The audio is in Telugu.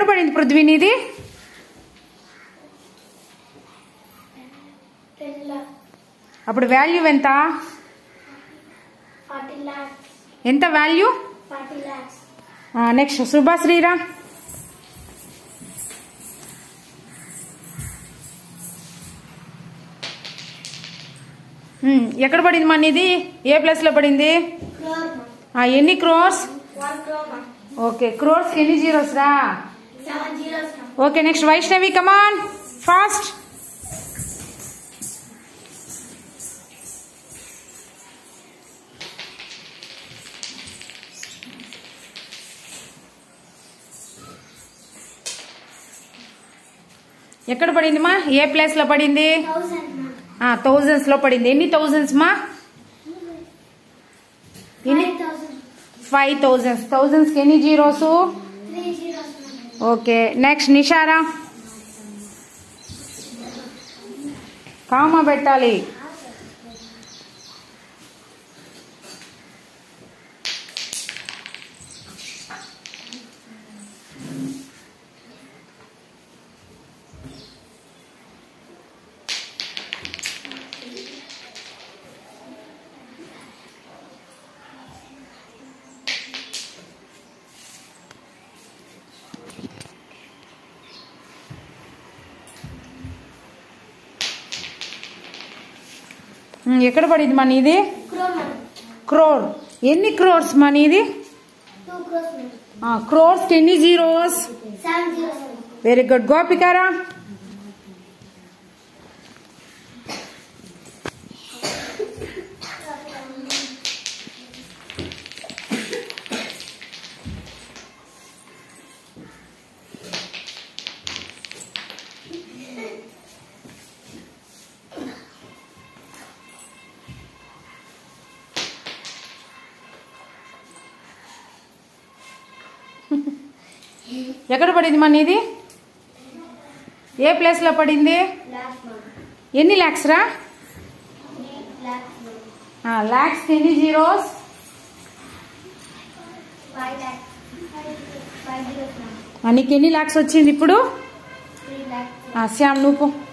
పడింది పృథ్వీ నీది టెన్ లాక్ అప్పుడు వాల్యూ ఎంత ఫార్టీ లాక్స్ ఎంత వాల్యూ ఫార్టీ లాక్స్ నెక్స్ట్ శుభశ్రీరా ఉమ్, ఎక్కడ పడింది మన ఇది ఏ ప్లస్ లో పడింది క్రోర్ ఆ, ఎన్ని క్రోర్స్ వన్ క్రోర్ ఓకే క్రోర్స్ ఎన్ని జీరోస్ రా seven zeros okay next Vaishnavi come on fast ఎక్కడ పడింది మా ఏ ప్లేస్ లో పడింది థౌసండ్ థౌజండ్స్ లో పడింది ఎన్ని థౌజండ్స్ మా ఎన్ని five thousand five thousands thousands ఎన్ని zeros three zeros okay next నిషారా కామా పెట్టాలి ఉమ్, ఎక్కడ పడింది మనీ ఇది క్రోర్ క్రోర్ ఎన్ని క్రోర్స్ మనీ ఇది టూ క్రోర్స్ క్రోర్స్ ఎన్ని zeros seven zeros very good గోపికారా ఎక్కడ పడింది మనీ ఇది ఏ ప్లేస్ లో పడింది లాస్ట్ మంత్ ఎన్ని ల్యాక్స్ రా త్రీ లాక్స్ ల్యాక్స్ ఎన్ని zeros five lakhs five zeros నీకు ఎన్ని ల్యాక్స్ వచ్చింది ఇప్పుడు త్రీ లాక్స్ ఆ, శ్యామ్ నువ్వు పో.